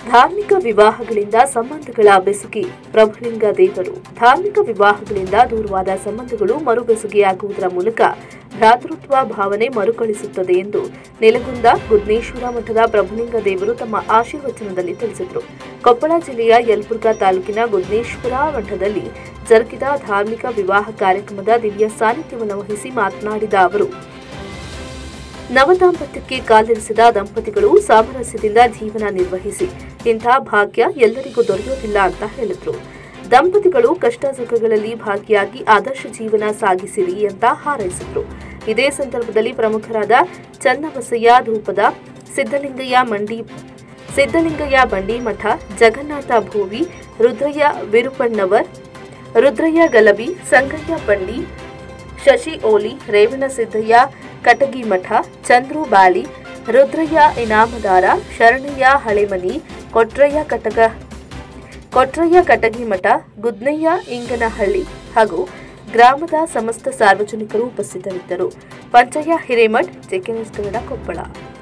ಧಾರ್ಮಿಕ ವಿವಾಹಗಳಿಂದ ಸಂಬಂಧಗಳ ಬೆಸುಗೆ ಪ್ರಭುಲಿಂಗ ದೇವರು ಧಾರ್ಮಿಕ ವಿವಾಹಗಳಿಂದ ದೂರವಾದ ಸಂಬಂಧಗಳು ಮರುಬೆಸುಗೆಯಾಗುವುದರ ಮೂಲಕ ಭ್ರಾತೃತ್ವ ಭಾವನೆ ಮರುಕಳಿಸುತ್ತದೆ ಎಂದು ನೆಲಗುಂದ ಗುದ್ನೇಶ್ವರ ಮಠದ ಪ್ರಭುಲಿಂಗ ದೇವರು ತಮ್ಮ ಆಶೀರ್ವಚನದಲ್ಲಿ ತಿಳಿಸಿದರು ಕೊಪ್ಪಳ ಜಿಲ್ಲೆಯ ಯಲಬುರ್ಗಾ ತಾಲೂಕಿನ ಗುದ್ನೇಶ್ವರ ಮಠದಲ್ಲಿ ಜರುಗಿದ ಧಾರ್ಮಿಕ ವಿವಾಹ ಕಾರ್ಯಕ್ರಮದ ದಿವ್ಯ ಸಾನ್ನಿಧ್ಯವನ್ನು ವಹಿಸಿ ಮಾತನಾಡಿದ ಅವರು ನವದಾಂಪತ್ಯಕ್ಕೆ ಕಾಲಿರಿಸಿದ ದಂಪತಿಗಳು ಸಾಮರಸ್ಯದಿಂದ ಜೀವನ ನಿರ್ವಹಿಸಿ ಇಂಥ ಭಾಗ್ಯ ಎಲ್ಲರಿಗೂ ದೊರೆಯೋದಿಲ್ಲ ಅಂತ ಹೇಳಿದ್ರು ದಂಪತಿಗಳು ಕಷ್ಟ ಸುಖಗಳಲ್ಲಿ ಭಾಗಿಯಾಗಿ ಆದರ್ಶ ಜೀವನ ಸಾಗಿಸಿರಿ ಅಂತ ಹಾರೈಸಿದ್ರು ಇದೇ ಸಂದರ್ಭದಲ್ಲಿ ಪ್ರಮುಖರಾದ ಚನ್ನಬಸಯ್ಯ ಧೂಪದ ಸಿದ್ದಲಿಂಗಯ್ಯ ಮಂಡಿ ಸಿದ್ದಲಿಂಗಯ್ಯ ಬಂಡಿ ಮಠ ಜಗನ್ನಾಥ ಭೋವಿ ರುದ್ರಯ್ಯ ವಿರುಪಣ್ಣವರ್ ರುದ್ರಯ್ಯ ಗಲಬಿ ಸಂಗಯ್ಯ ಬಂಡಿ ಶಶಿ ಓಲಿ ರೇವಣಸಿದ್ದಯ್ಯ ಕಟಗಿ ಮಠ ಚಂದ್ರು ಬಾಳಿ ರುದ್ರಯ್ಯ ಇನಾಮದಾರ ಶರಣಯ್ಯ ಹಳೆಮನಿ ಕೊಟ್ರಯ್ಯ ಕಟಗ ಕೊಟ್ರಯ್ಯ ಕಟಗಿ ಮಠ ಗುದ್ನಯ್ಯ ಇಂಗನಹಳ್ಳಿ ಹಾಗೂ ಗ್ರಾಮದ ಸಮಸ್ತ ಸಾರ್ವಜನಿಕರು ಉಪಸ್ಥಿತರಿದ್ದರು Panchayya Hiremath JK news Kannada Koppal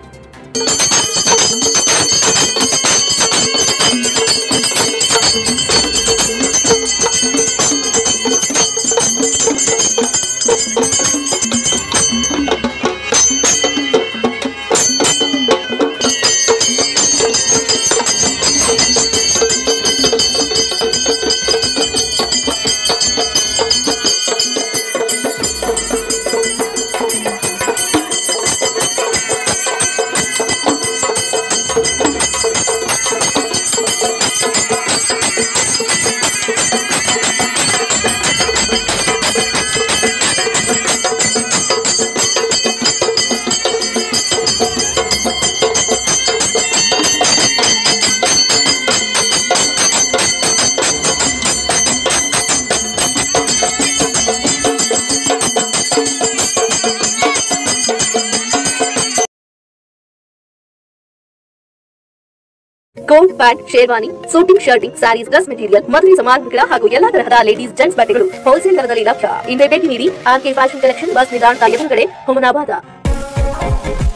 coat pant sherwani suiting shirting saris dress material ಮದುವೆ ಸಮಾರಂಭಗಳ ಹಾಗೂ ಎಲ್ಲಾ ತರಹದ ಲೇಡೀಸ್ ಜೆಂಟ್ಸ್ ಬಟ್ಟೆಗಳು ಹೋಲ್ಸೇಲ್ ದರದಲ್ಲಿ ಲಭ್ಯ ಇಂದೇ ಭೇಟಿ ನೀಡಿ ಆರ್ಕೆ ಫ್ಯಾಷನ್ ಕಲೆಕ್ಷನ್ ಬಸ್ ನಿಲ್ದಾಣದ ಎದುರುಗಡೆ ಹುಮನಾಬಾದ